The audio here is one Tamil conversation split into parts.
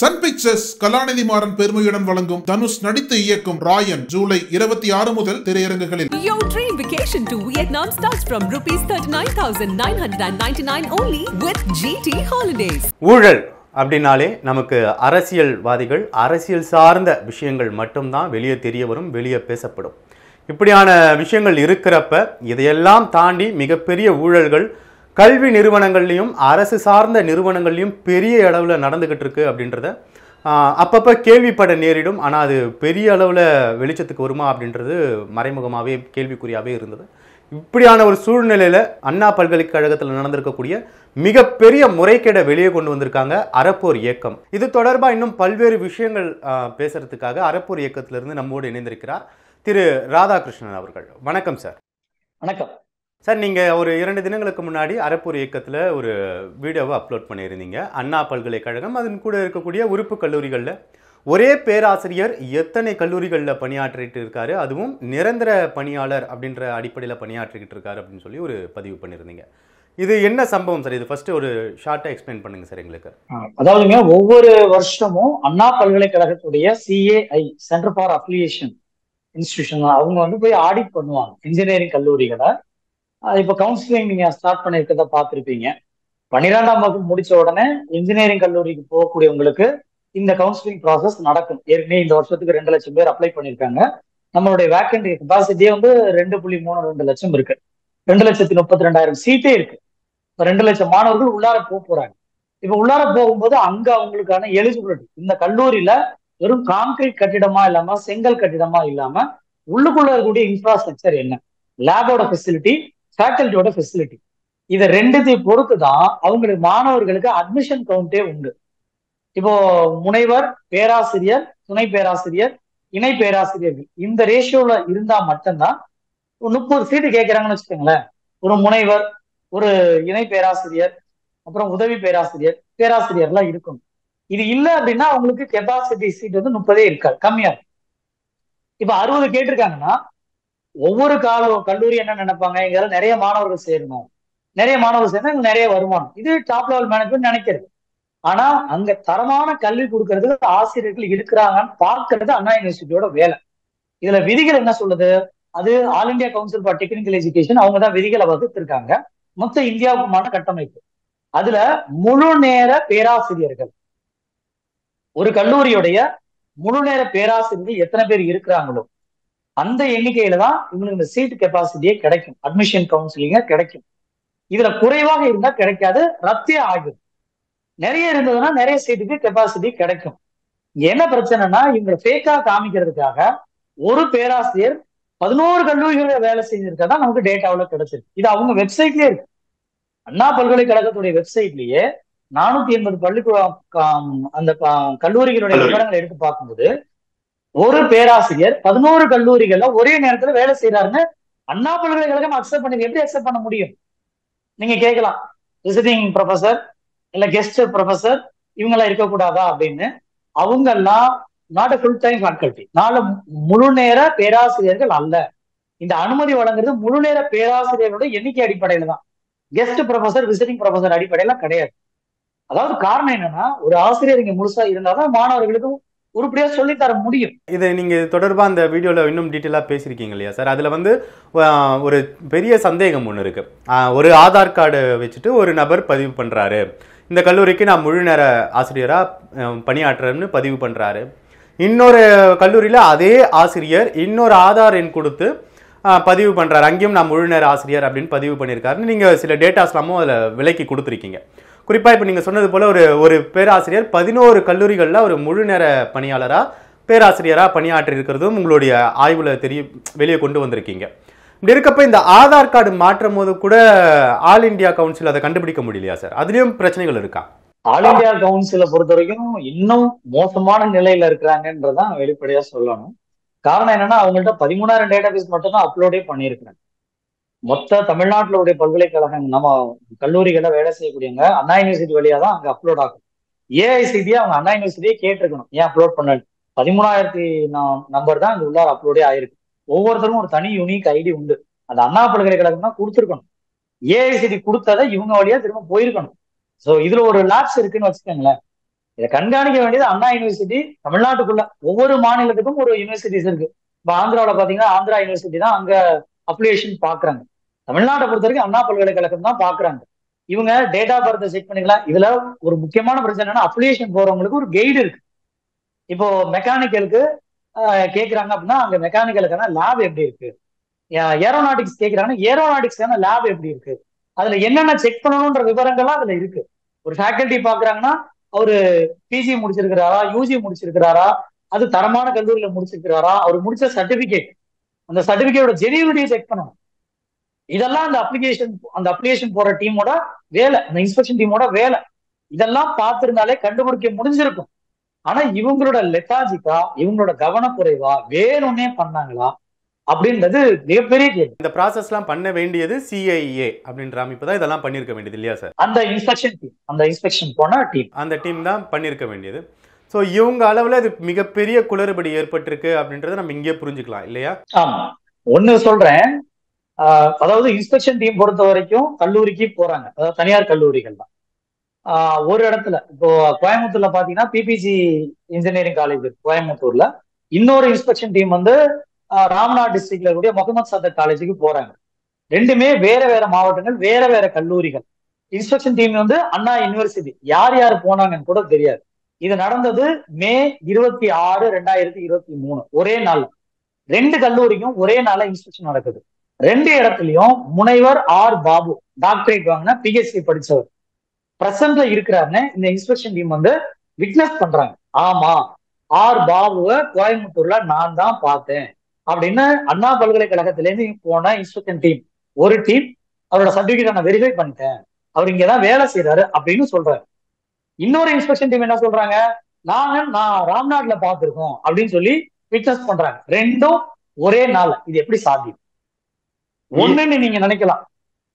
சன் பிக்சர்ஸ் கலாநிதி மாறன் பெருமையுடன் வழங்கும் தனுஷ் நடித்து இயக்கும் ராயன் ஜூலை இருபத்தி ஆறு முதல் திரையரங்குகளில் Your dream vacation to Vietnam starts from rupees 39,999 only with GT Holidays. ஊழல் அப்படின்னாலே நமக்கு அரசியல்வாதிகள் அரசியல் சார்ந்த விஷயங்கள் மட்டும்தான் வெளியே தெரிய வரும் வெளியே பேசப்படும் இப்படியான விஷயங்கள் இருக்கிறப்ப இதையெல்லாம் தாண்டி மிகப்பெரிய ஊழல்கள் கல்வி நிறுவனங்கள்லையும் அரசு சார்ந்த நிறுவனங்கள்லையும் பெரிய அளவில் நடந்துக்கிட்டு இருக்கு அப்படின்றத ஆஹ், அப்பப்ப கேள்விப்பட நேரிடும் ஆனால் அது பெரிய அளவில் வெளிச்சத்துக்கு வருமா அப்படின்றது மறைமுகமாகவே கேள்விக்குறியாகவே இருந்தது இப்படியான ஒரு சூழ்நிலையில அண்ணா பல்கலைக்கழகத்தில் நடந்திருக்கக்கூடிய மிகப்பெரிய முறைகேடை வெளியே கொண்டு வந்திருக்காங்க அறப்போர் இயக்கம் இது தொடர்பா இன்னும் பல்வேறு விஷயங்கள் ஆஹ், பேசுறதுக்காக அறப்போர் இயக்கத்திலிருந்து நம்மோடு இணைந்திருக்கிறார் திரு ராதாகிருஷ்ணன் அவர்கள் வணக்கம் சார் வணக்கம் சார் நீங்க ஒரு இரண்டு தினங்களுக்கு முன்னாடி அறப்போர் இயக்கத்துல ஒரு வீடியோவை அப்லோட் பண்ணியிருந்தீங்க அண்ணா பல்கலைக்கழகம் அதன் கூட இருக்கக்கூடிய உறுப்பு கல்லூரிகளில் ஒரே பேராசிரியர் எத்தனை கல்லூரிகளில் பணியாற்றிட்டு இருக்காரு அதுவும் நிரந்தர பணியாளர் அப்படின்ற அடிப்படையில் பணியாற்றிக்கிட்டு இருக்காரு அப்படின்னு சொல்லி ஒரு பதிவு பண்ணியிருந்தீங்க இது என்ன சம்பவம் சார் இது ஃபர்ஸ்ட் ஒரு ஷார்ட்டாக எக்ஸ்பிளைன் பண்ணுங்க சார் எங்களுக்கு அதாவதுங்க ஒவ்வொரு வருஷமும் அண்ணா பல்கலைக்கழகத்துடைய CAI centre for application institution அவங்க வந்து போய் ஆடிட் பண்ணுவாங்க இன்ஜினியரிங் கல்லூரிகளை அஹ் இப்ப கவுன்சிலிங் நீங்க ஸ்டார்ட் பண்ணிருக்கத பார்த்திருப்பீங்க பன்னிரெண்டாம் வகுப்பு முடிச்ச உடனே இன்ஜினியரிங் கல்லூரிக்கு போகக்கூடியவங்களுக்கு இந்த கவுன்சிலிங் ப்ராசஸ் நடக்கும் ஏற்கனவே இந்த வருஷத்துக்கு ரெண்டு லட்சம் பேர் அப்ளை பண்ணிருக்காங்க நம்மளுடைய வேக்கண்ட் கெப்பாசிட்டியே வந்து ரெண்டு புள்ளி மூணு ரெண்டு லட்சம் இருக்கு ரெண்டு லட்சத்தி முப்பத்தி ரெண்டாயிரம் சீட்டே இருக்கு இப்ப ரெண்டு லட்சம் மாணவர்கள் உள்ளார போக போறாங்க இப்ப உள்ளார போகும்போது அங்க அவங்களுக்கான எலிஜிபிலிட்டி இந்த கல்லூரியில வெறும் கான்கிரீட் கட்டிடமா இல்லாம செங்கல் கட்டிடமா இல்லாம உள்ளுக்குள்ள இருக்கக்கூடிய இன்ஃப்ராஸ்ட்ரக்சர் என்ன லேபோட ஃபெசிலிட்டி ஃபேக்கல்ட்டியோட ஃபெசிலிட்டி இதை ரெண்டுத்தையும் பொறுத்து தான் அவங்களுக்கு மாணவர்களுக்கு அட்மிஷன் கவுண்டே உண்டு இப்போ முனைவர் பேராசிரியர் துணை பேராசிரியர் இணை பேராசிரியர்கள் இந்த ரேஷியோல இருந்தா மட்டும்தான் ஒரு முப்பது சீட்டு கேட்கறாங்கன்னு வச்சுக்கோங்களேன் ஒரு முனைவர் ஒரு இணை பேராசிரியர் அப்புறம் உதவி பேராசிரியர் பேராசிரியர்லாம் இருக்கணும் இது இல்ல அப்படின்னா அவங்களுக்கு கெப்பாசிட்டி சீட் வந்து முப்பதே இருக்காது கம்மியா இருக்கும் இப்ப அறுபது கேட்டிருக்காங்கன்னா ஒவ்வொரு கால கல்லூரி என்ன நினைப்பாங்க இங்க நிறைய மாணவர்கள் சேரணும் நிறைய மாணவர்கள் சேர்ந்தா இங்க நிறைய வருமானம் இது டாப் லெவல் மேனேஜ்மெண்ட் நினைக்கிறது ஆனா அங்க தரமான கல்வி கொடுக்கறதுக்கு ஆசிரியர்கள் இருக்கிறாங்கன்னு பார்க்கறது அண்ணா யூனிவர்சிட்டியோட வேலை இதுல விதிகள் என்ன சொல்லுது அது all India council for technical education அவங்க தான் விதிகளை வகுத்திருக்காங்க மொத்த இந்தியாவுக்குமான கட்டமைப்பு அதுல முழு நேர பேராசிரியர்கள் ஒரு கல்லூரியுடைய முழு நேர பேராசிரியர்கள் எத்தனை பேர் இருக்கிறாங்களோ அந்த எண்ணிக்கையில தான் இவங்களுக்கு இந்த சீட் கெப்பாசிட்டியே கிடைக்கும் அட்மிஷன் கவுன்சிலிங்க கிடைக்கும் இதுல குறைவாக இருந்தா கிடைக்காது ரத்தே ஆகும் நிறைய இருந்ததுன்னா நிறைய சீட்டுக்கு கெப்பாசிட்டி கிடைக்கும் இங்க என்ன பிரச்சனைனா இவங்களை ஃபேக்கா காமிக்கிறதுக்காக ஒரு பேராசிரியர் பதினோரு கல்லூரிகள வேலை செஞ்சிருக்கா நமக்கு டேட்டாவில் கிடைச்சிருக்கு இது அவங்க வெப்சைட்லயே இருக்கு அண்ணா பல்கலைக்கழகத்துடைய வெப்சைட்லயே நானூத்தி எண்பது பள்ளிக்கூடம் கா- அந்த கா- கல்லூரிகளுடைய விவரங்களை எடுத்து பார்க்கும்போது ஒரு பேராசிரியர் பதினோரு கல்லூரிகள்ல ஒரே நேரத்துல வேலை செய்யறாருன்னு அண்ணா பல்கலைக்கழகம் அக்செப்ட் பண்ணி எப்படி அக்செப்ட் பண்ண முடியும் நீங்க கேட்கலாம் விசிட்டிங் ப்ரொஃபசர் இல்ல கெஸ்ட் ப்ரொஃபசர் இவங்கெல்லாம் இருக்கக்கூடாதா அப்படின்னு அவங்க எல்லாம் நாட் ஃபுல் டைம் ஃபேக்கல்டி நாலு முழு நேர பேராசிரியர்கள் அல்ல இந்த அனுமதி வழங்குறது முழு நேர பேராசிரியர்களோட எண்ணிக்கை அடிப்படையில தான் கெஸ்ட் ப்ரொஃபசர் விசிட்டிங் ப்ரொஃபசர் அடிப்படையில கிடையாது அதாவது காரணம் என்னன்னா ஒரு ஆசிரியர் இங்க முழுசா இருந்தாதான் மாணவர்களுக்கு உருப்படியா சொல்லித் தர முடியும் இது நீங்க தொடர்பா அந்த வீடியோல இன்னும் டீட்டெயிலாக பேசியிருக்கீங்க இல்லையா சார் அதுல வந்து ஆஹ், ஒரு பெரிய சந்தேகம் ஒன்று இருக்கு ஆஹ், ஒரு ஆதார் கார்டு வச்சுட்டு ஒரு நபர் பதிவு பண்றாரு இந்த கல்லூரிக்கு நான் முழு நேர ஆசிரியரா ஆஹ், பணியாற்றுறேன்னு பதிவு பண்றாரு இன்னொரு கல்லூரியில அதே ஆசிரியர் இன்னொரு ஆதார் எண் கொடுத்து ஆஹ், பதிவு பண்றாரு அங்கேயும் நான் முழு நேர ஆசிரியர் அப்படின்னு பதிவு பண்ணியிருக்காருன்னு நீங்க சில டேட்டாஸ்லாமும் அதுல விலைக்கு கொடுத்துருக்கீங்க குறிப்பா இப்போ நீங்க சொன்னது போல ஒரு ஒரு பேராசிரியர் பதினோரு கல்லூரிகள்ல ஒரு முழு நேர பணியாளரா பேராசிரியரா பணியாற்றி இருக்கிறதும் உங்களுடைய ஆய்வுல தெரிய வெளியே கொண்டு வந்திருக்கீங்க இப்படி இருக்கப்ப இந்த ஆதார் கார்டு மாற்றும் போது கூட ஆல் இந்தியா கவுன்சில் அதை கண்டுபிடிக்க முடியலையா சார் அதுலயும் பிரச்சனைகள் இருக்கா ஆல் இந்தியா கவுன்சிலை பொறுத்த வரைக்கும் இன்னும் மோசமான நிலையில இருக்கிறாங்கன்றதான் வெளிப்படையா சொல்லணும் காரணம் என்னன்னா அவங்கள்ட்ட பதிமூணாயிரம் டேட்டா பேஸ் மட்டும் தான் அப்லோடே பண்ணியிருக்கிறாங்க மொத்த தமிழ்நாட்டில் உடைய பல்கலைக்கழகம் நம்ம கல்லூரிகளை வேலை செய்யக்கூடியவங்க அண்ணா யூனிவர்சிட்டி வழியா தான் அங்க அப்லோட் ஆகும் ஏஐசிடியே அவங்க அண்ணா யூனிவர்சிட்டியே கேட்டிருக்கணும் ஏன் அப்லோட் பண்ண பதிமூணாயிரத்தி நம்பர் தான் இந்த உள்ளார அப்லோடே ஆயிருக்கு ஒவ்வொருத்தரும் ஒரு தனி யூனிக் ஐடி உண்டு அது அண்ணா பல்கலைக்கழகம் தான் கொடுத்துருக்கணும் ஏஐசிடி கொடுத்ததை இவங்க வழியா திரும்ப போயிருக்கணும் சோ இதுல ஒரு லேப்ஸ் இருக்குன்னு வச்சுக்கோங்களேன் இதை கண்காணிக்க வேண்டியது அண்ணா யூனிவர்சிட்டி தமிழ்நாட்டுக்குள்ள ஒவ்வொரு மாநிலத்துக்கும் ஒரு யூனிவர்சிட்டிஸ் இருக்கு இப்ப ஆந்திராவில் பாத்தீங்கன்னா ஆந்திரா யூனிவர்சிட்டி தான் அங்க அப்ளிகேஷன் பாக்குறாங்க தமிழ்நாட்டை பொறுத்த வரைக்கும் அண்ணா பல்கலைக்கழகம் தான் பாக்குறாங்க இவங்க டேட் ஆஃப் பர்த் செக் பண்ணிக்கலாம் இதுல ஒரு முக்கியமான பிரச்சனை என்னன்னா அப்ளிகேஷன் போறவங்களுக்கு ஒரு கைடு இருக்கு இப்போ மெக்கானிக்கலுக்கு கேக்குறாங்க அப்படின்னா அங்க மெக்கானிக்கலுக்கான லேப் எப்படி இருக்கு ஏரோநாட்டிக்ஸ் கேக்குறாங்கன்னா ஏரோநாட்டிக்ஸ்க்கான லேப் எப்படி இருக்கு அதுல என்னென்ன செக் பண்ணணும்ன்ற விவரங்கள்லாம் அதுல இருக்கு ஒரு ஃபேக்கல்டி பாக்குறாங்கன்னா அவரு பிஜி முடிச்சிருக்கிறாரா யூஜி முடிச்சிருக்கிறாரா அது தரமான கல்லூரியில முடிச்சிருக்கிறாரா அவர் முடிச்ச சர்டிபிகேட் அந்த சர்டிபிகேட்டோட ஜெனியூனிட்டியை செக் பண்ணணும் இதெல்லாம் அந்த அப்ளிகேஷன் அந்த அப்ளிகேஷன் போற டீமோட வேலை அந்த இன்ஸ்பெக்ஷன் டீமோட வேலை இதெல்லாம் பார்த்திருந்தாலே கண்டுபிடிக்க முடிஞ்சிருக்கும் ஆனா இவங்களோட லெத்தாஜிக்கா இவங்களோட கவனக்குறைவா வேணும்னே பண்ணாங்களா அப்படின்றது மிகப்பெரிய கேள்வி இந்த ப்ராசஸ்லாம் பண்ண வேண்டியது சிஐஏ அப்படின்ற அமைப்பு தான் இதெல்லாம் பண்ணியிருக்க வேண்டியது இல்லையா சார் அந்த இன்ஸ்பெக்ஷன் டீம் அந்த இன்ஸ்பெக்ஷன் போன டீம் அந்த டீம் தான் பண்ணியிருக்க வேண்டியது ஸோ இவங்க அளவில் இது மிகப்பெரிய குளறுபடி ஏற்பட்டிருக்கு அப்படின்றத நம்ம இங்கே புரிஞ்சுக்கலாம் இல்லையா ஆமா ஒண்ணு சொல்றேன் ஆஹ் அதாவது இன்ஸ்பெக்ஷன் டீம் பொறுத்த வரைக்கும் கல்லூரிக்கு போறாங்க அதாவது தனியார் கல்லூரிகள் தான் ஆஹ் ஒரு இடத்துல இப்போ கோயம்புத்தூர்ல பாத்தீங்கன்னா பிபிஜி இன்ஜினியரிங் காலேஜ் இருக்கு கோயம்புத்தூர்ல இன்னொரு இன்ஸ்பெக்ஷன் டீம் வந்து ஆஹ் ராம்நாத் டிஸ்ட்ரிக்ட்ல கூடிய முகமது சதக் காலேஜுக்கு போறாங்க ரெண்டுமே வேற வேற மாவட்டங்கள் வேற வேற கல்லூரிகள் இன்ஸ்பெக்ஷன் டீம் வந்து அண்ணா யூனிவர்சிட்டி யார் யார் போனாங்கன்னு கூட தெரியாது இது நடந்தது மே இருபத்தி ஆறு ரெண்டாயிரத்தி இருபத்தி மூணு ஒரே நாள் ரெண்டு கல்லூரிக்கும் ஒரே நாள்ல இன்ஸ்பெக்ஷன் நடக்குது ரெண்டு இடத்துலயும் முனைவர் ஆர் பாபு டாக்டரேட் வாங்கின பிஹெச்டி படிச்சவர் பிரசன்ட்ல இருக்கிறாருன்னு இந்த இன்ஸ்பெக்ஷன் டீம் வந்து விட்னஸ் பண்றாங்க ஆமா ஆர் பாபுவை கோயம்புத்தூர்ல நான் தான் பார்த்தேன் அப்படின்னு அண்ணா பல்கலைக்கழகத்தில இருந்து போன இன்ஸ்பெக்ஷன் டீம் ஒரு டீம் அவரோட சர்டிபிகேட் நான் வெரிஃபை பண்ணிட்டேன் அவர் இங்கதான் வேலை செய்யறாரு அப்படின்னு சொல்றாரு இன்னொரு இன்ஸ்பெக்ஷன் டீம் என்ன சொல்றாங்க நாங்க நான் ராம்நாட்ல பார்த்திருக்கோம் அப்படின்னு சொல்லி விட்னஸ் பண்றாங்க ரெண்டும் ஒரே நாள் இது எப்படி சாத்தியம் ஒண்ணுன்னு நீங்க நினைக்கலாம்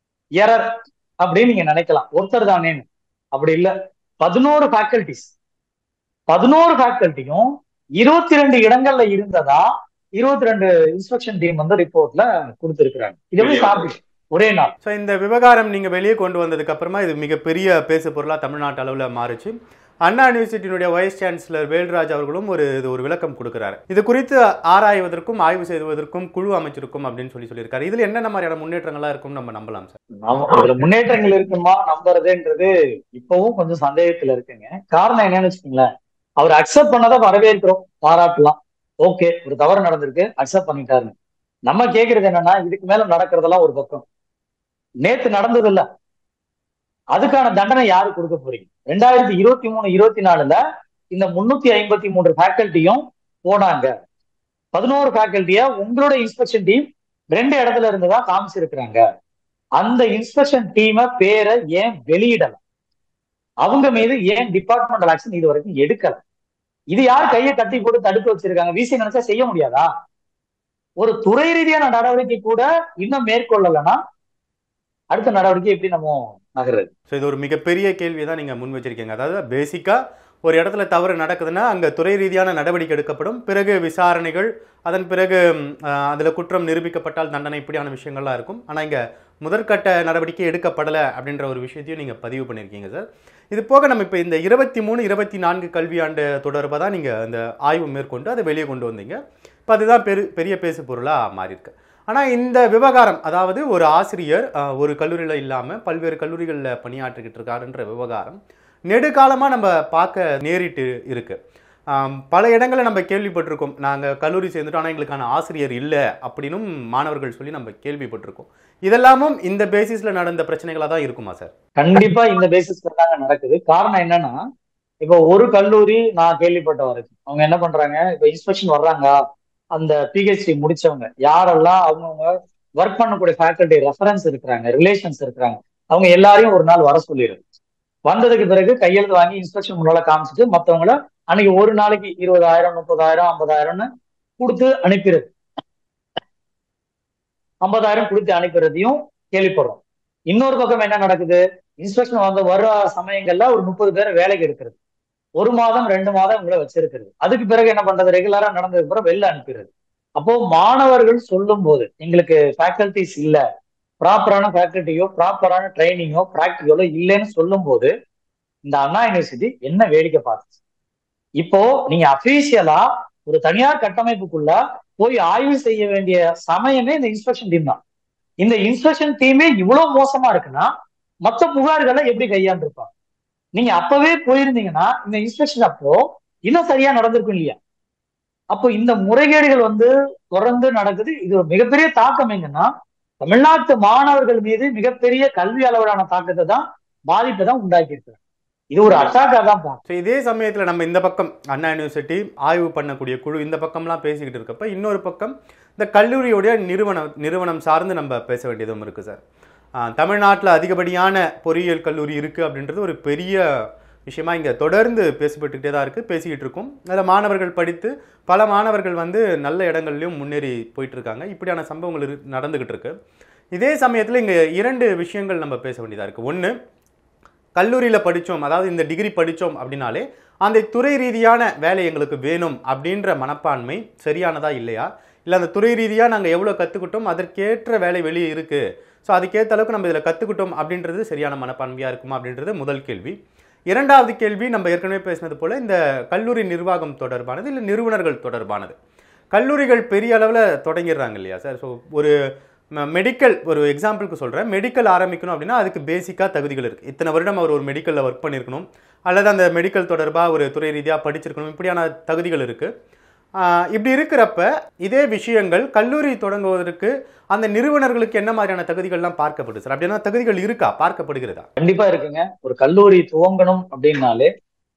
எரர் அப்படின்னு நீங்க நினைக்கலாம் ஒருத்தர் தானேன்னு அப்படி இல்ல பதினோரு ஃபேக்கல்டிஸ் பதினோரு ஃபேக்கல்ட்டியும் இருபத்தி ரெண்டு இடங்கள்ல இருந்ததா இருபத்தி ரெண்டு இன்ஸ்பெக்ஷன் டீம் வந்து ரிப்போர்ட்ல கொடுத்திருக்கிறாங்க இது எப்படி சாத்தியம் ஒரே நாள் ஸோ இந்த விவகாரம் நீங்கள் வெளியே கொண்டு வந்ததுக்கு அப்புறமா இது மிகப்பெரிய பேசு பொருளாக தமிழ்நாட்டு அளவில் மாறுச்சு அண்ணா யூனிவர்சிட்டியினுடைய வைஸ் சான்சலர் வேல்ராஜ் அவர்களும் ஒரு இது ஒரு விளக்கம் கொடுக்குறாரு இது குறித்து ஆராய்வதற்கும் ஆய்வு செய்வதற்கும் குழு அமைச்சிருக்கும் அப்படின்னு சொல்லி சொல்லியிருக்காரு இதுல என்னென்ன மாதிரியான முன்னேற்றங்களா இருக்கும்னு நம்ம நம்பலாம் சார் நம்ம அதுல முன்னேற்றங்கள் இருக்குமா நம்புறதுன்றது இப்பவும் கொஞ்சம் சந்தேகத்துல இருக்குங்க காரணம் என்னன்னு வச்சுக்கோங்களேன் அவர் அக்செப்ட் பண்ணதை வரவேற்கிறோம் பாராட்டலாம் ஓகே ஒரு தவறு நடந்திருக்கு அக்செப்ட் பண்ணிட்டாருன்னு நம்ம கேக்குறது என்னன்னா இதுக்கு மேல நடக்கிறதெல்லாம் ஒரு பக்கம் நேத்து நடந்தது இல்ல அதுக்கான தண்டனை யாரு கொடுக்க போறீங்க ரெண்டாயிரத்தி இருபத்தி மூணு இருபத்தி நாலுல இந்த முன்னூத்தி ஐம்பத்தி மூன்று ஃபேக்கல்ட்டியும் போனாங்க பதினோரு ஃபேக்கல்ட்டிய உங்களோட இன்ஸ்பெக்ஷன் டீம் ரெண்டு இடத்துல இருந்துதான் காமிச்சிருக்கிறாங்க அந்த இன்ஸ்பெக்ஷன் டீமை பேரை ஏன் வெளியிடல அவங்க மீது ஏன் டிபார்ட்மெண்டல் ஆக்ஷன் இது வரைக்கும் எடுக்கல இது யார் கையை கட்டி போட்டு தடுத்து வச்சிருக்காங்க விசி நினைச்சா செய்ய முடியாதா ஒரு துறை ரீதியான நடவடிக்கை கூட இன்னும் மேற்கொள்ளலைன்னா அடுத்த நடவடிக்கை எப்படி நம்ம நகர்றது ஸோ இது ஒரு மிகப்பெரிய கேள்வி தான் நீங்கள் முன் வச்சிருக்கீங்க அதாவது பேசிக்காக ஒரு இடத்துல தவறு நடக்குதுன்னா அங்கே துறை ரீதியான நடவடிக்கை எடுக்கப்படும் பிறகு விசாரணைகள் அதன் பிறகு அதில் குற்றம் நிரூபிக்கப்பட்டால் தண்டனை இப்படியான விஷயங்கள்லாம் இருக்கும் ஆனால் இங்கே முதற்கட்ட நடவடிக்கை எடுக்கப்படலை அப்படின்ற ஒரு விஷயத்தையும் நீங்கள் பதிவு பண்ணியிருக்கீங்க சார் இது போக நம்ம இப்போ இந்த இருபத்தி மூணு இருபத்தி நான்கு கல்வியாண்டு தொடர்பாக தான் நீங்கள் அந்த ஆய்வு மேற்கொண்டு அதை வெளியே கொண்டு வந்தீங்க இப்போ அதுதான் பெரு பெரிய பேசு பொருளாக மாறியிருக்கு ஆனால் இந்த விவகாரம் அதாவது ஒரு ஆசிரியர் அஹ், ஒரு கல்லூரியில் இல்லாமல் பல்வேறு கல்லூரிகளில் பணியாற்றிக்கிட்டு இருக்காருன்ற விவகாரம் நெடுகாலமாக நம்ம பார்க்க நேரிட்டு இருக்கு ஆம், பல இடங்களில் நம்ம கேள்விப்பட்டிருக்கோம் நாங்கள் கல்லூரி சேர்ந்துட்டோம் ஆனால் எங்களுக்கான ஆசிரியர் இல்லை அப்படின்னும் மாணவர்கள் சொல்லி நம்ம கேள்விப்பட்டிருக்கோம் இதெல்லாமும் இந்த பேசிஸில் நடந்த பிரச்சனைகளாக தான் இருக்குமா சார் கண்டிப்பா இந்த பேசிஸ்ல தாங்க நடக்குது காரணம் என்னன்னா இப்போ ஒரு கல்லூரி நான் கேள்விப்பட்ட வரைக்கும் அவங்க என்ன பண்றாங்க இப்போ இன்ஸ்பெக்ஷன் வர்றாங்க அந்த பிஹெச்டி முடிச்சவங்க யாரெல்லாம் அவங்கவுங்க ஒர்க் பண்ணக்கூடிய ஃபேக்கல்டி ரெஃபரன்ஸ் இருக்கிறாங்க ரிலேஷன்ஸ் இருக்கிறாங்க அவங்க எல்லாரையும் ஒரு நாள் வர சொல்லிடுது வந்ததுக்கு பிறகு கையெழுத்து வாங்கி இன்ஸ்பெக்ஷன் முன்னால காமிச்சிட்டு மத்தவங்கள அன்னைக்கு ஒரு நாளைக்கு இருபதாயிரம் முப்பதாயிரம் ஐம்பதாயிரம்னு கொடுத்து அனுப்பிடுது ஐம்பதாயிரம் கொடுத்து அனுப்பிடுறதையும் கேள்விப்படுறோம் இன்னொரு பக்கம் என்ன நடக்குது இன்ஸ்பெக்ஷன் வந்து வர்ற சமயங்கள்ல ஒரு முப்பது பேரை வேலைக்கு எடுக்கிறது ஒரு மாதம் ரெண்டு மாதம் உங்களை வச்சிருக்கிறது அதுக்கு பிறகு என்ன பண்றது ரெகுலரா நடந்ததுக்கு அப்புறம் வெளில அனுப்பிடுறது அப்போ மாணவர்கள் சொல்லும் போது எங்களுக்கு ஃபேக்கல்டிஸ் இல்ல ப்ராப்பரான ஃபேக்கல்ட்டியோ ப்ராப்பரான ட்ரைனிங்கோ ப்ராக்டிக்கலோ இல்லைன்னு சொல்லும் போது இந்த அண்ணா யூனிவர்சிட்டி என்ன வேடிக்கை பார்த்துச்சு இப்போ நீங்க அபிஷியலா ஒரு தனியார் கட்டமைப்புக்குள்ள போய் ஆய்வு செய்ய வேண்டிய சமயமே இந்த இன்ஸ்பெக்ஷன் டீம் தான் இந்த இன்ஸ்பெக்ஷன் டீமே இவ்வளவு மோசமா இருக்குன்னா மற்ற புகார்களை எப்படி கையாண்டிருப்பாங்க நீங்க அப்பவே போயிருந்தீங்கன்னா இந்த இன்ஸ்பெக்ஷன் அப்போ இன்னும் சரியா நடந்திருக்கும் இல்லையா அப்போ இந்த முறைகேடுகள் வந்து தொடர்ந்து நடக்குது இது ஒரு மிகப்பெரிய தாக்கம் எங்கன்னா தமிழ்நாட்டு மாணவர்கள் மீது மிகப்பெரிய கல்வி அளவிலான தாக்கத்தை தான் பாதிப்பை தான் உண்டாக்கி இருக்கிறாங்க இது ஒரு அட்டாக்கா தான் பார்க்கணும் ஸோ இதே சமயத்தில் நம்ம இந்த பக்கம் அண்ணா யூனிவர்சிட்டி ஆய்வு பண்ணக்கூடிய குழு இந்த பக்கம்லாம் பேசிக்கிட்டு இருக்கப்ப இன்னொரு பக்கம் இந்த கல்லூரியோடைய நிறுவனம் நிறுவனம் சார்ந்து நம்ம பேச வேண்டியதும் இருக்குது சார் தமிழ்நாட்டில் அதிகப்படியான பொறியியல் கல்லூரி இருக்குது அப்படின்றது ஒரு பெரிய விஷயமா இங்கே தொடர்ந்து பேசப்பட்டுக்கிட்டே தான் இருக்குது பேசிக்கிட்டு இருக்கோம் அதில் மாணவர்கள் படித்து பல மாணவர்கள் வந்து நல்ல இடங்கள்லையும் முன்னேறி போயிட்டு இருக்காங்க இப்படியான சம்பவங்கள் இரு- நடந்துகிட்டு இருக்கு இதே சமயத்தில் இங்கே இரண்டு விஷயங்கள் நம்ம பேச வேண்டியதாக இருக்குது ஒன்று கல்லூரியில் படித்தோம் அதாவது இந்த டிகிரி படித்தோம் அப்படின்னாலே அந்த துறை ரீதியான வேலை எங்களுக்கு வேணும் அப்படின்ற மனப்பான்மை சரியானதா இல்லையா இல்லை அந்த துறை ரீதியாக நாங்கள் எவ்வளோ கற்றுக்கிட்டோம் அதற்கேற்ற வேலை வெளியே இருக்குது ஸோ அதுக்கேற்ற அளவுக்கு நம்ம இதில் கற்றுக்கிட்டோம் அப்படின்றது சரியான மனப்பான்மையாக இருக்குமா அப்படின்றது முதல் கேள்வி இரண்டாவது கேள்வி நம்ம ஏற்கனவே பேசினது போல் இந்த கல்லூரி நிர்வாகம் தொடர்பானது இல்லை நிறுவனர்கள் தொடர்பானது கல்லூரிகள் பெரிய அளவில் தொடங்கிடுறாங்க இல்லையா சார் ஸோ ஒரு மெடிக்கல் ஒரு எக்ஸாம்பிளுக்கு சொல்கிறேன் மெடிக்கல் ஆரம்பிக்கணும் அப்படின்னா அதுக்கு பேசிக்காக தகுதிகள் இருக்குது இத்தனை வருடம் அவர் ஒரு மெடிக்கலில் ஒர்க் பண்ணியிருக்கணும் அல்லது அந்த மெடிக்கல் தொடர்பாக ஒரு துறை ரீதியாக படிச்சிருக்கணும் இப்படியான தகுதிகள் இருக்குது இப்படி இருக்கிறப்ப இதே விஷயங்கள் கல்லூரி தொடங்குவதற்கு அந்த நிறுவனர்களுக்கு என்ன மாதிரியான தகுதிகள்லாம் பார்க்கப்படுது சார் அப்படின்னா தகுதிகள் இருக்கா பார்க்கப்படுகிறதா கண்டிப்பா இருக்குங்க ஒரு கல்லூரி துவங்கணும் அப்படின்னாலே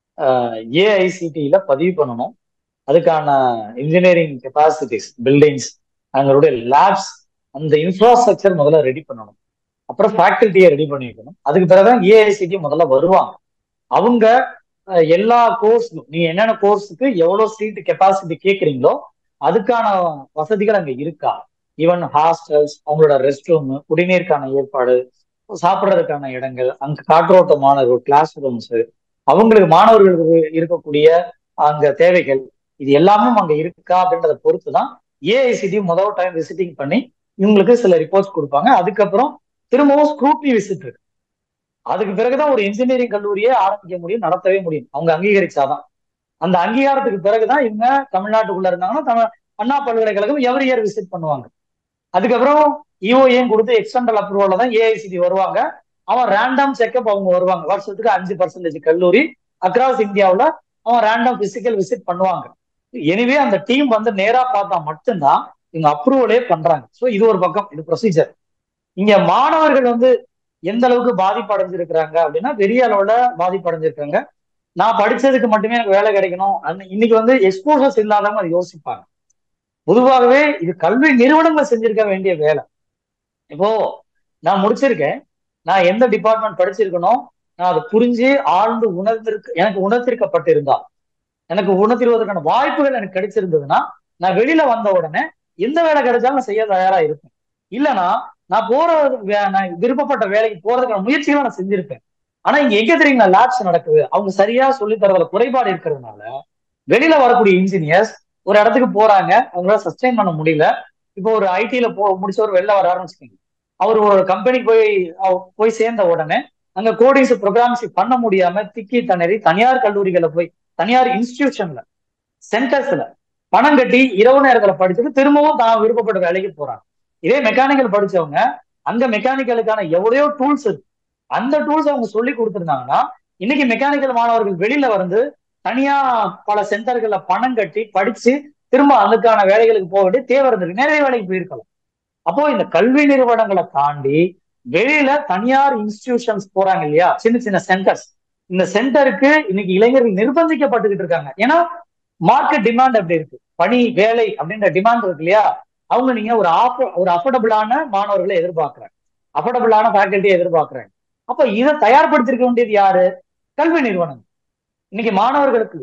ஏஐசிடியில பதிவு பண்ணணும் அதுக்கான இன்ஜினியரிங் கெப்பாசிட்டிஸ் பில்டிங்ஸ் அவங்களுடைய லேப்ஸ் அந்த இன்ஃப்ராஸ்ட்ரக்சர் முதல்ல ரெடி பண்ணணும் அப்புறம் ஃபேக்கல்ட்டியை ரெடி பண்ணி வைக்கணும் அதுக்கு பிறகுதான் ஏஐசிடி முதல்ல வருவாங்க அவங்க அஹ், எல்லா கோர்ஸுக்கும் நீங்க என்னென்ன கோர்ஸுக்கு எவ்வளவு சீட் கெப்பாசிட்டி கேட்குறீங்களோ அதுக்கான வசதிகள் அங்க இருக்கா ஈவன் ஹாஸ்டல்ஸ் அவங்களோட ரெஸ்ட் ரூம் குடிநீருக்கான ஏற்பாடு சாப்பிட்றதுக்கான இடங்கள் அங்க காற்றோட்ட மாணவர்கள் கிளாஸ் ரூம்ஸ் அவங்களுக்கு மாணவர்களுக்கு இருக்கக்கூடிய அங்க தேவைகள் இது எல்லாமே அங்க இருக்கா அப்படின்றத பொறுத்து தான் ஏஐசிடி முதல் டைம் விசிட்டிங் பண்ணி இவங்களுக்கு சில ரிப்போர்ட்ஸ் கொடுப்பாங்க அதுக்கப்புறம் திரும்பவும் ஸ்க்ரூட்னி விசிட் இருக்கு அதுக்கு பிறகுதான் ஒரு இன்ஜினியரிங் கல்லூரியே ஆரம்பிக்க முடியும் நடத்தவே முடியும் அவங்க அங்கீகரிச்சாதான் அந்த அங்கீகாரத்துக்கு பிறகுதான் இவங்க தமிழ்நாட்டுக்குள்ள இருந்தாங்கன்னா தமிழ் அண்ணா பல்கலைக்கழகம் எவரி இயர் விசிட் பண்ணுவாங்க அதுக்கப்புறம் இஓஏன் கொடுத்து எக்ஸ்டர்னல் அப்ரூவல்ல தான் ஏஐசிடி வருவாங்க அவன் ரேண்டம் செக்அப் அவங்க வருவாங்க வருஷத்துக்கு அஞ்சு பர்சன்டேஜ் கல்லூரி அக்ராஸ் இந்தியாவுல அவன் ரேண்டம் பிசிக்கல் விசிட் பண்ணுவாங்க எனிவே அந்த டீம் வந்து நேரா பார்த்தா மட்டும்தான் இவங்க அப்ரூவலே பண்றாங்க ஸோ இது ஒரு பக்கம் இது ப்ரொசீஜர் இங்க மாணவர்கள் வந்து எந்த அளவுக்கு பாதிப்பு அடைஞ்சிருக்கிறாங்க அப்படின்னா பெரிய அளவுல பாதிப்பு அடைஞ்சிருக்காங்க நான் படிச்சதுக்கு மட்டுமே எனக்கு வேலை கிடைக்கணும் அந்த இன்னைக்கு வந்து எக்ஸ்போசர்ஸ் இல்லாதவங்க அதை யோசிப்பாங்க பொதுவாகவே இது கல்வி நிறுவனங்கள் செஞ்சிருக்க வேண்டிய வேலை இப்போ நான் முடிச்சிருக்கேன் நான் எந்த டிபார்ட்மெண்ட் படிச்சிருக்கணும் நான் அதை புரிஞ்சு ஆழ்ந்து உணர்ந்திருக்கு எனக்கு உணர்த்திருக்கப்பட்டிருந்தா எனக்கு உணர்த்திடுவதற்கான வாய்ப்புகள் எனக்கு கிடைச்சிருந்ததுன்னா நான் வெளியில வந்த உடனே எந்த வேலை கிடைச்சாலும் நான் செய்ய தயாரா இருப்பேன் இல்லைன்னா நான் போற வே- நான் விருப்பப்பட்ட வேலைக்கு போறதுக்கான முயற்சிகளை நான் செஞ்சிருப்பேன் ஆனா இங்க எங்க தெரியுங்களா லேப்ஸ் நடக்குது அவங்க சரியா சொல்லி தரதுல குறைபாடு இருக்கிறதுனால வெளியில வரக்கூடிய இன்ஜினியர்ஸ் ஒரு இடத்துக்கு போறாங்க அவங்களால சஸ்டைன் பண்ண முடியல இப்போ ஒரு ஐடில போ முடிச்சவர் வெளில வராருன்னு வச்சுக்கோங்க அவர் ஒரு கம்பெனிக்கு போய் அவ- போய் சேர்ந்த உடனே அங்க கோடிங்ஸ் ப்ரோக்ராம்ஸ் பண்ண முடியாம திக்கி திணறி தனியார் கல்லூரிகளை போய் தனியார் இன்ஸ்டிடியூஷன்ல சென்டர்ஸ்ல பணம் கட்டி இரவு நேரத்துல படிச்சுட்டு திரும்பவும் தான் விருப்பப்பட்ட வேலைக்கு போறாங்க இதே மெக்கானிக்கல் படிச்சவங்க அங்க மெக்கானிக்கலுக்கான எவ்வளவோ டூல்ஸ் இருக்கு அந்த டூல்ஸ் அவங்க சொல்லி கொடுத்திருந்தாங்கன்னா இன்னைக்கு மெக்கானிக்கல் மாணவர்கள் வெளியில வந்து தனியா பல சென்டர்கள்ல பணம் கட்டி படிச்சு திரும்ப அதுக்கான வேலைகளுக்கு போக வேண்டிய தேவை இருந்திருக்கு நிறைய வேலைக்கு போயிருக்கலாம் அப்போ இந்த கல்வி நிறுவனங்களை தாண்டி வெளியில தனியார் இன்ஸ்டிடியூஷன்ஸ் போறாங்க இல்லையா சின்ன சின்ன சென்டர்ஸ் இந்த சென்டருக்கு இன்னைக்கு இளைஞர்கள் நிர்பந்திக்கப்பட்டுக்கிட்டு இருக்காங்க ஏன்னா மார்க்கெட் டிமாண்ட் அப்படி இருக்கு பணி வேலை அப்படின்ற டிமாண்ட் இருக்கு இல்லையா அவங்க நீங்க ஒரு ஆஃப ஒரு அஃபோர்டபுளான மாணவர்களை எதிர்பார்க்கறாங்க அஃபோர்டபுளான ஃபேக்கல்ட்டியை எதிர்பார்க்கறாங்க அப்ப இதை தயார்படுத்திருக்க வேண்டியது யாரு கல்வி நிறுவனம் இன்னைக்கு மாணவர்களுக்குள்ள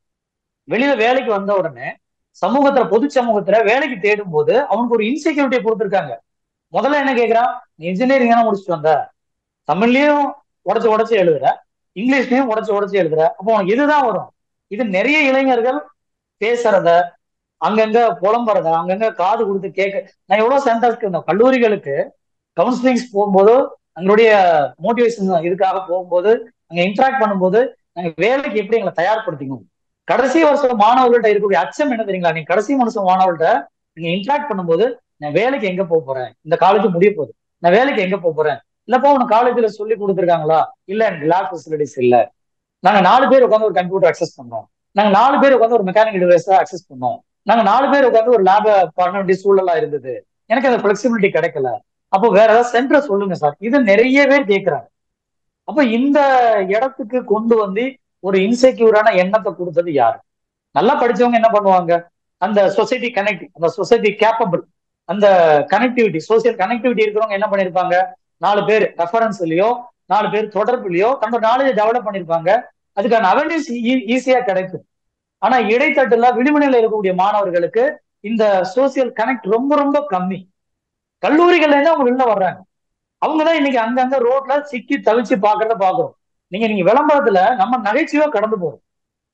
வெளியில வேலைக்கு வந்த உடனே சமூகத்துல பொது சமூகத்துல வேலைக்கு தேடும் போது அவனுக்கு ஒரு இன்செக்யூரிட்டியை கொடுத்துருக்காங்க முதல்ல என்ன கேக்குறான் நீ இன்ஜினியரிங் தானே முடிச்சுட்டு வந்த தமிழ்லயும் உடச்சு உடச்சு எழுதுற இங்கிலீஷ்லயும் உடச்சு உடச்சு எழுதுற அப்போ உனக்கு இதுதான் வரும் இது நிறைய இளைஞர்கள் பேசுறத அங்கங்க புலம்புறத அங்கங்க காது கொடுத்து கேட்க நான் எவ்வளவு சென்டர்ஸ்க்கு இந்த கல்லூரிகளுக்கு கவுன்சிலிங்ஸ் போகும்போது அவங்களுடைய மோட்டிவேஷன் இதுக்காக போகும்போது அங்க இன்டராக்ட் பண்ணும்போது நாங்க வேலைக்கு எப்படி எங்களை தயார்படுத்திக்கணும் கடைசி வருஷம் மாணவர்கள்ட்ட இருக்கக்கூடிய அச்சம் என்ன தெரியுங்களா நீங்க கடைசி வருஷம் மாணவர்கள்ட்ட நீங்க இன்டராக்ட் பண்ணும்போது நான் வேலைக்கு எங்க போக போறேன் இந்த காலேஜ் முடிய போகுது நான் வேலைக்கு எங்க போக போறேன் இல்லப்பா உனக்கு காலேஜ்ல சொல்லி கொடுத்துருக்காங்களா இல்ல எனக்கு லேப் ஃபெசிலிட்டிஸ் இல்ல நாங்க நாலு பேர் உட்காந்து ஒரு கம்ப்யூட்டர் அக்சஸ் பண்ணோம் நாங்க நாலு பேர் உட்காந்து ஒரு மெக்கானிக்கல் டிவைஸ் அக்சஸ் பண்ணோம் நாங்க நாலு பேர் உட்காந்து ஒரு லேப பண்ண வேண்டிய சூழலா இருந்தது எனக்கு அந்த ஃபிளெக்சிபிலிட்டி கிடைக்கல அப்போ வேற ஏதாவது சென்டர் சொல்லுங்க சார் இது நிறைய பேர் கேட்கிறாங்க அப்ப இந்த இடத்துக்கு கொண்டு வந்து ஒரு இன்செக்யூரான எண்ணத்தை கொடுத்தது யாரு நல்லா படிச்சவங்க என்ன பண்ணுவாங்க அந்த சொசைட்டி கனெக்ட் அந்த சொசைட்டி கேப்பபிள் அந்த கனெக்டிவிட்டி சோசியல் கனெக்டிவிட்டி இருக்கிறவங்க என்ன பண்ணிருப்பாங்க நாலு பேர் ரெஃபரன்ஸ்லயோ நாலு பேர் தொடர்புலயோ தன்னோட நாலேஜ் டெவலப் பண்ணிருப்பாங்க அதுக்கான அவேர்னஸ் ஈஸியா கிடைக்கும் ஆனா இடைத்தட்டுல விளிம்புநிலையில இருக்கக்கூடிய மாணவர்களுக்கு இந்த சோசியல் கனெக்ட் ரொம்ப ரொம்ப கம்மி கல்லூரிகள்ல இருந்து அவங்க வெளில வர்றாங்க அவங்கதான் இன்னைக்கு அங்கங்க ரோட்ல சிக்கி தவிச்சு பாக்குறத பாக்குறோம் நீங்க நீங்க விளம்பரத்துல நம்ம நகைச்சுவையா கடந்து போறோம்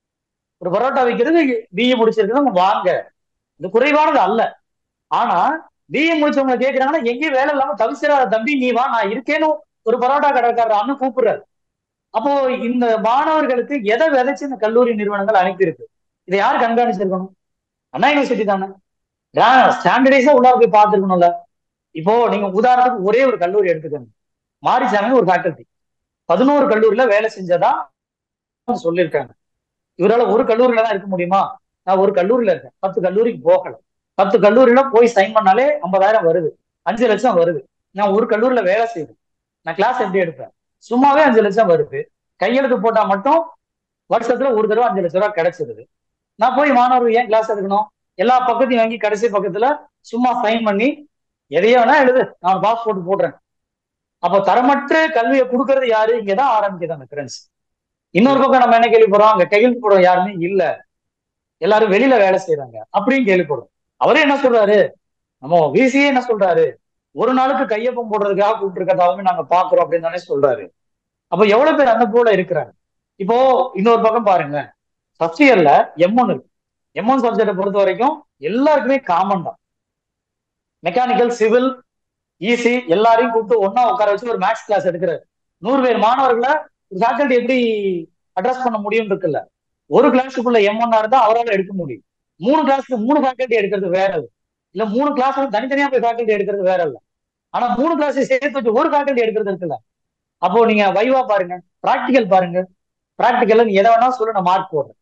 ஒரு பரோட்டா வைக்கிறது பிஏ முடிச்சிருக்கிறவங்க வாங்க இது குறைவானது அல்ல ஆனா பிஏ முடிச்சவங்க கேக்குறாங்கன்னா எங்கேயும் வேலை இல்லாம தவிச்சிடாத தம்பி நீ வா நான் இருக்கேன்னு ஒரு பரோட்டா கடைக்காரர் அண்ணன் கூப்பிடுறாரு அப்போ இந்த மாணவர்களுக்கு எதை விதைச்சு இந்த கல்லூரி நிறுவனங்கள் அனுப்பியிருக்கு இதை யார் கண்காணிச்சிருக்கணும் அண்ணா யூனிவர்சிட்டி தானே ஸ்டாண்டர்டைஸா உள்ளார போய் பார்த்துருக்கணும்ல இப்போ நீங்க உதாரணத்துக்கு ஒரே ஒரு கல்லூரி எடுத்துக்கோங்க மாரிசாமி ஒரு ஃபேக்கல்டி பதினோரு கல்லூரியில வேலை செஞ்சதா சொல்லியிருக்காங்க இவரால் ஒரு கல்லூரியில தான் இருக்க முடியுமா நான் ஒரு கல்லூரியில இருக்கேன் பத்து கல்லூரிக்கு போகல பத்து கல்லூரியில போய் சைன் பண்ணாலே ஐம்பதாயிரம் வருது அஞ்சு லட்சம் வருது நான் ஒரு கல்லூரியில வேலை செய்வேன் நான் கிளாஸ் எப்படி எடுப்பேன் சும்மாவே அஞ்சு லட்சம் வருது கையெழுத்து போட்டா மட்டும் வருஷத்துல ஒரு தடவை அஞ்சு லட்சம் ரூபாய் கிடைச்சிருது நான் போய் மாணவர் ஏன் கிளாஸ் எடுக்கணும் எல்லா பக்கத்தையும் வாங்கி கடைசி பக்கத்துல சும்மா சைன் பண்ணி எதையோ வேணா எழுது நான் பாஸ் போட்டு போடுறேன் அப்போ தரமற்ற கல்வியை கொடுக்கறது யாரு இங்கதான் ஆரம்பிக்குது அந்த கிரன்ஸ் இன்னொரு பக்கம் நம்ம என்ன கேள்விப்படுறோம் அங்க கையெழுத்து போடுற யாருமே இல்ல எல்லாரும் வெளியில வேலை செய்யறாங்க அப்படின்னு கேள்விப்படுறோம் அவரே என்ன சொல்றாரு நம்ம விசியே என்ன சொல்றாரு ஒரு நாளுக்கு கையொப்பம் போடுறதுக்காக கூப்பிட்டுருக்கதாவே நாங்க பாக்குறோம் அப்படின்னு தானே சொல்றாரு அப்ப எவ்வளவு பேர் அந்த போல இருக்கிறாங்க இப்போ இன்னொரு பக்கம் பாருங்க ஃபர்ஸ்ட் இயர்ல எம் ஒன் இருக்கு எம் ஒன் சப்ஜெக்டை பொறுத்த வரைக்கும் எல்லாருக்குமே காமன் தான் மெக்கானிக்கல் சிவில் ஈசி எல்லாரையும் கூப்பிட்டு ஒன்னா உட்கார வச்சு ஒரு மேக்ஸ் கிளாஸ் எடுக்கிறாரு நூறு பேர் மாணவர்களை ஃபேக்கல்டி எப்படி அட்ரஸ் பண்ண முடியும் இருக்குல்ல ஒரு கிளாஸுக்குள்ள எம் ஒன்னா இருந்தா அவரால் எடுக்க முடியும் மூணு கிளாஸ்க்கு மூணு ஃபேக்கல்டி எடுக்கிறது வேற இல்ல மூணு கிளாஸ் தனித்தனியா போய் ஃபேக்கல்டி எடுக்கிறது வேற இல்ல ஆனா மூணு கிளாஸ் சேர்த்து வச்சு ஒரு ஃபேக்கல்டி எடுக்கிறது இருக்குல்ல அப்போ நீங்க வைவா பாருங்க பிராக்டிக்கல் பாருங்க பிராக்டிக்கல்ல நீ எதை வேணாலும் சொல்லு நான் மார்க் போடுறேன்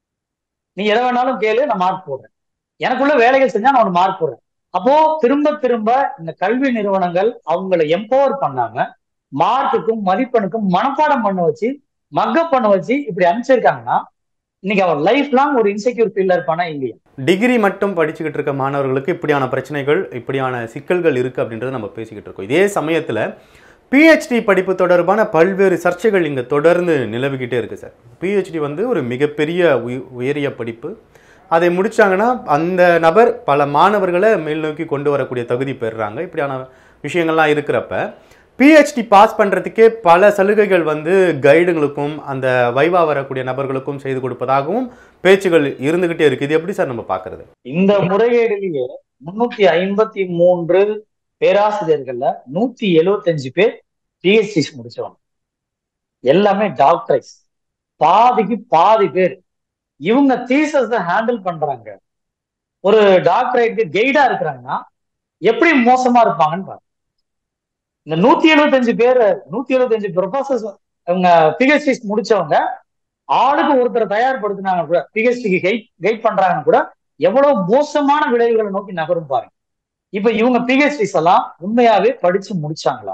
நீ எதை வேணாலும் கேளு நான் மார்க் போடுறேன் எனக்குள்ள வேலைகள் செஞ்சா நான் உனக்கு மார்க் போடுறேன் அப்போ திரும்ப திரும்ப இந்த கல்வி நிறுவனங்கள் அவங்களை எம்பவர் பண்ணாம மார்க்குக்கும் மதிப்பெண்ணுக்கும் மனப்பாடம் பண்ண வச்சு மக்கப் பண்ண வச்சு இப்படி அனுப்பிச்சிருக்காங்கன்னா இன்னைக்கு அவன் லைஃப் லாங் ஒரு இன்செக்யூர் ஃபீல்ல இருப்பானா இல்லையா டிகிரி மட்டும் படிச்சுக்கிட்டு இருக்க மாணவர்களுக்கு இப்படியான பிரச்சனைகள் இப்படியான சிக்கல்கள் இருக்கு அப்படின்றத நம்ம பேசிக்கிட்டு இருக்கோம் இதே சமயத்தில் பிஹெச்டி படிப்பு தொடர்பான பல்வேறு சர்ச்சைகள் இங்கே தொடர்ந்து நிலவிக்கிட்டே இருக்கு சார் பிஹெச்டி வந்து ஒரு மிகப்பெரிய உய- உயரிய படிப்பு அதை முடிச்சாங்கன்னா அந்த நபர் பல மாணவர்களை மேல் நோக்கி கொண்டு வரக்கூடிய தகுதி பெறுறாங்க இப்படியான விஷயங்கள்லாம் இருக்கிறப்ப பிஹெச்டி பாஸ் பண்ணுறதுக்கே பல சலுகைகள் வந்து கைடுகளுக்கும் அந்த வைவா வரக்கூடிய நபர்களுக்கும் செய்து கொடுப்பதாகவும் பேச்சுகள் இருந்துகிட்டே இருக்கு இது எப்படி சார் நம்ம பார்க்கறது இந்த முறைகேடிலேயே முன்னூத்தி ஐம்பத்தி மூன்று பேராசிரியர்கள்ல நூத்தி எழுவத்தஞ்சு பேர் பிஹெச்டிஸ் முடிச்சவங்க எல்லாமே டாக்டர்ஸ் பாதிக்கு பாதி பேர் இவங்க தீசஸ் ஹேண்டில் பண்றாங்க ஒரு டாக்டரேட்டு கைடா இருக்கிறாங்கன்னா எப்படி மோசமா இருப்பாங்கன்னு பாருங்க இந்த நூத்தி எழுபத்தஞ்சு பேர் நூத்தி எழுபத்தஞ்சு ப்ரொஃபசர்ஸ் அவங்க பிஹெச்டிஸ் முடிச்சவங்க ஆளுக்கு ஒருத்தரை தயார்படுத்தினாங்க கூட பிஹெச்டிக்கு கைட் கைட் பண்றாங்கன்னு கூட எவ்வளவு மோசமான விளைவுகளை நோக்கி நகரும் பாருங்க இப்ப இவங்க பிஹெச்டிஸ் எல்லாம் உண்மையாவே படிச்சு முடிச்சாங்களா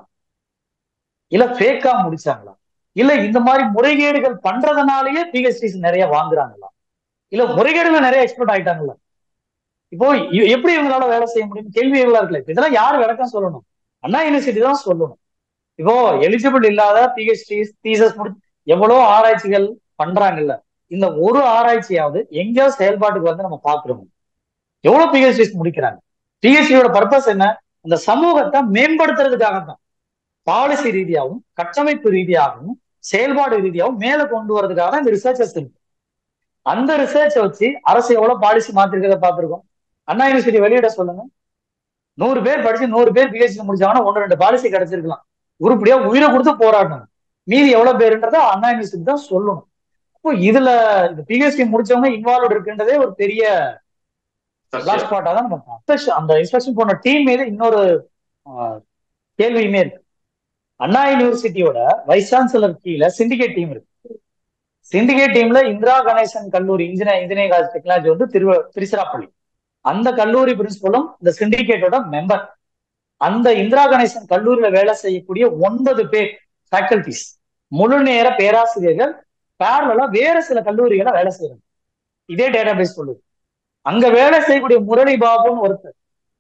இல்ல ஃபேக்கா முடிச்சாங்களா இல்ல இந்த மாதிரி முறைகேடுகள் பண்றதுனாலயே பிஹெச்டிஸ் நிறைய வாங்குறாங்களா இல்ல முறைகேடுகள் நிறைய எக்ஸ்பர்ட் ஆயிட்டாங்களா இப்போ இ- எப்படி இவங்களால வேலை செய்ய முடியும் கேள்விகளா இருக்குல்ல இப்ப இதெல்லாம் யார் விளக்கம் சொல்லணும் அண்ணா யூனிவர்சிட்டி தான் சொல்லணும் இப்போ எலிஜிபிள் இல்லாத பிஹெச்டி தீசஸ் முடி எவ்வளவு ஆராய்ச்சிகள் பண்றாங்கல்ல இந்த ஒரு ஆராய்ச்சியாவது எங்கேயாவது செயல்பாட்டுக்கு வந்து நம்ம பாக்குறோம் எவ்வளவு பிஹெச்டிஸ் முடிக்கிறாங்க பிஹெச்டியோட பர்பஸ் என்ன அந்த சமூகத்தை மேம்படுத்துறதுக்காக தான் பாலிசி ரீதியாகவும் கட்டமைப்பு ரீதியாகவும் செயல்பாடு ரீதியாகவும் மேல கொண்டு வரதுக்காக தான் இந்த ரிசர்ச்சர்ஸ் இருக்கு அந்த ரிசர்ச்சை வச்சு அரசு எவ்வளவு பாலிசி மாத்திருக்கிறத பார்த்திருக்கோம் அண்ணா யூனிவர்சிட்டி வெளியிட சொல்லுங்க நூறு பேர் படிச்சு நூறு பேர் பிஹெச்டி முடிச்சாங்கன்னா ஒன்று ரெண்டு பாலிசி கிடைச்சிருக்கலாம் உருப்படியா உயிரை கொடுத்து போராடணும் மீதி எவ்வளவு பேருன்றத அண்ணா யூனிவர்சிட்டி தான் சொல்லணும் இப்போ இதுல இந்த பிஹெச்டி முடிச்சவங்க இன்வால்வ் இருக்குன்றதே ஒரு பெரிய பிளாக் ஸ்பாட்டா தான் நம்ம பார்க்கணும். Inspection- அந்த இன்ஸ்பெக்ஷன் போன டீம் மீது இன்னொரு ஆஹ், கேள்வியுமே இருக்கு அண்ணா யூனிவர்சிட்டியோட வைஸ் சான்சலர் கீழே சிண்டிகேட் டீம் இருக்கு சிண்டிகேட் டீம்ல இந்திரா கணேசன் கல்லூரி இன்ஜினியர் இன்ஜினியரிங் காலேஜ் டெக்னாலஜி வந்து திரு திருச்சிராப்பள்ளி அந்த கல்லூரி பிரின்சிபலும் இந்த சிண்டிகேட்டோட மெம்பர் அந்த இந்திரா கணேசன் கல்லூரியில வேலை செய்யக்கூடிய ஒன்பது பேர் ஃபேக்கல்டிஸ் முழு நேர பேராசிரியர்கள் பேரலா வேற சில கல்லூரிகளை வேலை செய்யறாங்க இதே டேட்டா பேஸ் சொல்லுது அங்க வேலை செய்யக்கூடிய முரளி பாபுன்னு ஒருத்தர்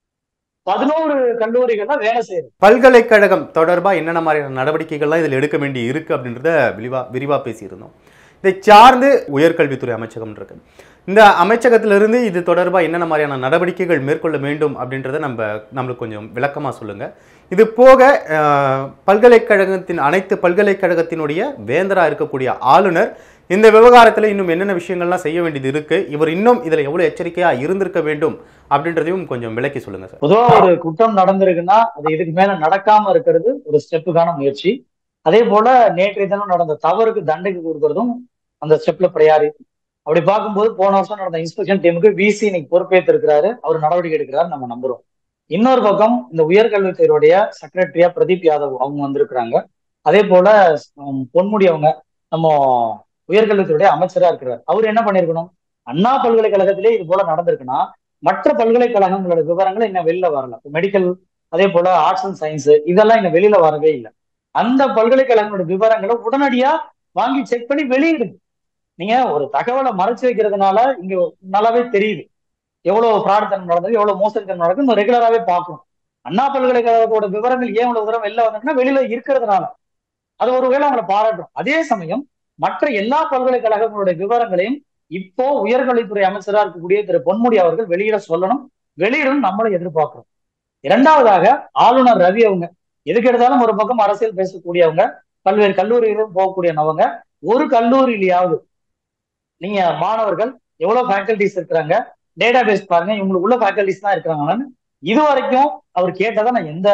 பதினோரு கல்லூரிகள்ல வேலை செய்யறது பல்கலைக்கழகம் தொடர்பா என்னென்ன மாதிரியான நடவடிக்கைகள்லாம் இதில் எடுக்க வேண்டி இருக்கு அப்படின்றத விரிவா விரிவா பேசியிருந்தோம் இதை சார்ந்து உயர்கல்வித்துறை அமைச்சகம் இருக்கு இந்த அமைச்சகத்திலிருந்து இது தொடர்பா என்னென்ன மாதிரியான நடவடிக்கைகள் மேற்கொள்ள வேண்டும் அப்படின்றத நம்ம நம்மளுக்கு கொஞ்சம் விளக்கமா சொல்லுங்க இது போக அஹ், பல்கலைக்கழகத்தின் அனைத்து பல்கலைக்கழகத்தினுடைய வேந்தரா இருக்கக்கூடிய ஆளுநர் இந்த விவகாரத்தில் இன்னும் என்னென்ன விஷயங்கள்லாம் செய்ய வேண்டியது இருக்கு இவர் இன்னும் இதுல எவ்வளவு எச்சரிக்கையா இருந்திருக்க வேண்டும் அப்படின்றதையும் கொஞ்சம் விளக்கி சொல்லுங்க சார் பொதுவா ஒரு குற்றம் நடந்திருக்குன்னா அது இதுக்கு மேல நடக்காம இருக்கிறது ஒரு ஸ்டெப்புக்கான முயற்சி அதே போல நேற்றைய தினம் நடந்த தவறுக்கு தண்டனை கொடுக்கறதும் அந்த ஸ்டெப்ல ப்ரையாரி அப்படி பார்க்கும்போது போன வருஷம் நடந்த இன்ஸ்பெக்ஷன் டீமுக்கு விசி இன்னைக்கு பொறுப்பேற்று இருக்கிறாரு அவர் நடவடிக்கை எடுக்கிறாரு நம்ம நம்புறோம் இன்னொரு பக்கம் இந்த உயர்கல்வித்துறையுடைய செக்ரட்டரியா பிரதீப் யாதவ் அவங்க வந்திருக்கிறாங்க அதே போல உம், பொன்முடி அவங்க நம்ம உயர்கல்வித்துறையுடைய அமைச்சரா இருக்கிறார் அவர் என்ன பண்ணிருக்கணும் அண்ணா பல்கலைக்கழகத்திலே இது போல நடந்திருக்குன்னா மற்ற பல்கலைக்கழகங்களோட விவரங்கள் இன்னும் வெளியில வரல மெடிக்கல் அதே போல ஆர்ட்ஸ் அண்ட் சயின்ஸ் இதெல்லாம் இன்னும் வெளியில வரவே இல்லை அந்த பல்கலைக்கழகங்களோட விவரங்களை உடனடியா வாங்கி செக் பண்ணி வெளியிடுங்க நீங்க ஒரு தகவலை மறைச்சு வைக்கிறதுனால இங்க நல்லாவே தெரியுது எவ்வளவு பிராடுத்தனம் நடந்தது எவ்வளவு மோசடித்தனம் நடக்குது ரெகுலராகவே பார்க்கணும் அண்ணா பல்கலைக்கழகத்தோட விவரங்கள் ஏன் இவ்வளவு தூரம் வெளில வந்ததுன்னா வெளியில இருக்கிறதுனால அது ஒருவேளை அவங்களை பாராட்டும் அதே சமயம் மற்ற எல்லா பல்கலைக்கழகங்களுடைய விவரங்களையும் இப்போ உயர்கல்வித்துறை அமைச்சரா இருக்கக்கூடிய திரு பொன்முடி அவர்கள் வெளியிட சொல்லணும் வெளியிடணும் நம்மளும் எதிர்பார்க்கிறோம் இரண்டாவதாக ஆளுநர் ரவி அவங்க எதுக்கு எடுத்தாலும் ஒரு பக்கம் அரசியல் பேசக்கூடியவங்க பல்வேறு கல்லூரிகளும் போகக்கூடியவங்க ஒரு கல்லூரியிலேயாவது நீங்க மாணவர்கள் எவ்வளவு ஃபேக்கல்டிஸ் இருக்கிறாங்க டேட்டா பேஸ் பாருங்க இவங்களுக்கு உள்ள ஃபேக்கல்டிஸ் தான் இருக்கிறாங்கன்னு இது வரைக்கும் அவர் கேட்டதை நான் எந்த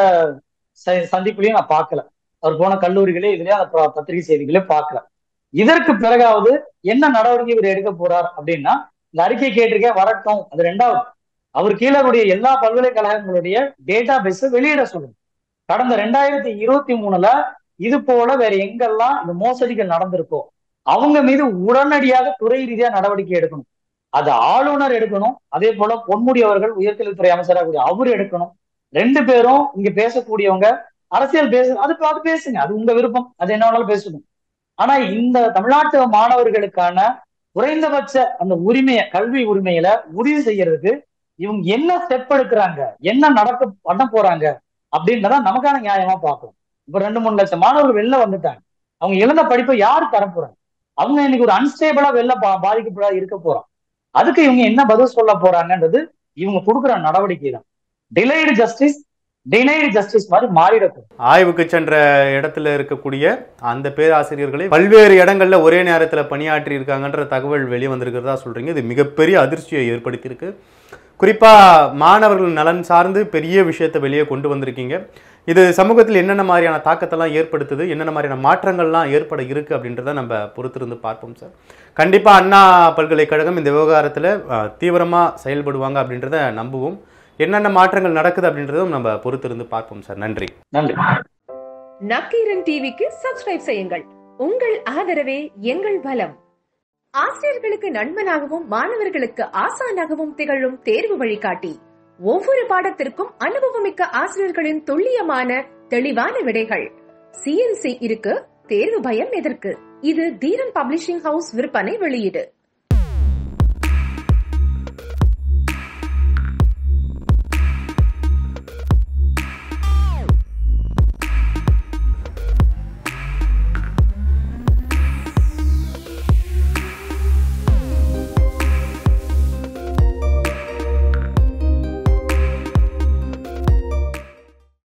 ச- சந்திப்புலயும் நான் பார்க்கல அவர் போன கல்லூரிகளே இதுலயே அந்த ப- பத்திரிகை செய்திகளே பார்க்கல இதற்கு பிறகாவது என்ன நடவடிக்கை இவர் எடுக்க போறார் அப்படின்னா இந்த அறிக்கை கேட்டிருக்கேன் வரட்டும் அது ரெண்டாவது அவர் கீழே கூடிய எல்லா பல்கலைக்கழகங்களுடைய டேட்டா பேஸ வெளியிட சொல்லுங்க கடந்த ரெண்டாயிரத்தி இருபத்தி மூணுல இது போல வேற எங்கெல்லாம் இந்த மோசடிகள் நடந்திருக்கோ அவங்க மீது உடனடியாக துறை ரீதியா நடவடிக்கை எடுக்கணும் அது ஆளுநர் எடுக்கணும் அதே போல பொன்முடி அவர்கள் உயர்கல்வித்துறை அமைச்சராக கூடிய அவர் எடுக்கணும் ரெண்டு பேரும் இங்க பேசக்கூடியவங்க அரசியல் பேசு அது அது பேசுங்க அது உங்க விருப்பம் அது என்ன வேணாலும் பேசணும் ஆனா இந்த தமிழ்நாட்டு மாணவர்களுக்கான குறைந்தபட்ச அந்த உரிமையை கல்வி உரிமையில உறுதி செய்யறதுக்கு இவங்க என்ன ஸ்டெப் எடுக்கிறாங்க என்ன நடக்க பண்ண போறாங்க அப்படின்றத நமக்கான நியாயமா பார்க்கணும் இப்ப ரெண்டு மூணு லட்சம் மாணவர்கள் வெளில வந்துட்டாங்க அவங்க இழந்த படிப்பை யாரு தர போறாங்க அவங்க இன்னைக்கு ஒரு அன்ஸ்டேபிளா வெளில பா- பாதிக்கப்படா இருக்க போறோம் அதுக்கு இவங்க என்ன பதில் சொல்ல போறாங்கன்றது இவங்க கொடுக்குற நடவடிக்கை தான் டிலைடு ஜஸ்டிஸ் டினைடு ஜஸ்டிஸ் மாதிரி மாறிடக்கூடாது ஆய்வுக்கு சென்ற இடத்துல இருக்கக்கூடிய அந்த பேராசிரியர்களை பல்வேறு இடங்கள்ல ஒரே நேரத்துல பணியாற்றி இருக்காங்கன்ற தகவல் வெளியே வந்திருக்கிறதா சொல்றீங்க இது மிகப்பெரிய அதிர்ச்சியை ஏற்படுத்தியிருக்கு குறிப்பா மாணவர்கள் நலன் சார்ந்து பெரிய விஷயத்தை வெளியே கொண்டு வந்திருக்கீங்க இது சமூகத்தில் என்னென்ன மாதிரியான தாக்கத்தெல்லாம் ஏற்படுத்துது என்னென்ன மாதிரியான மாற்றங்கள்லாம் ஏற்பட இருக்கு அப்படின்றத நம்ம பொறுத்திருந்து பார்ப்போம் சார் கண்டிப்பா அண்ணா பல்கலைக்கழகம் இந்த விவகாரத்துல அஹ், தீவிரமா செயல்படுவாங்க அப்படின்றத நம்புவோம் என்னென்ன மாற்றங்கள் நடக்குது அப்படின்றதும் நம்ம பொறுத்திருந்து பார்ப்போம் சார் நன்றி நன்றி நக்கீரன் டிவிக்கு சப்ஸ்கிரைப் செய்யுங்கள் உங்கள் ஆதரவே எங்கள் பலம் ஆசிரியர்களுக்கு நண்பனாகவும் மாணவர்களுக்கு ஆசானாகவும் திகழும் தேர்வு வழிகாட்டி ஒவ்வொரு பாடத்திற்கும் அனுபவமிக்க ஆசிரியர்களின் துல்லியமான தெளிவான விடைகள் சிஎன்சி இருக்கு தேர்வு பயம் எதற்கு இது தீரன் பப்ளிஷிங் ஹவுஸ் விற்பனை வெளியீடு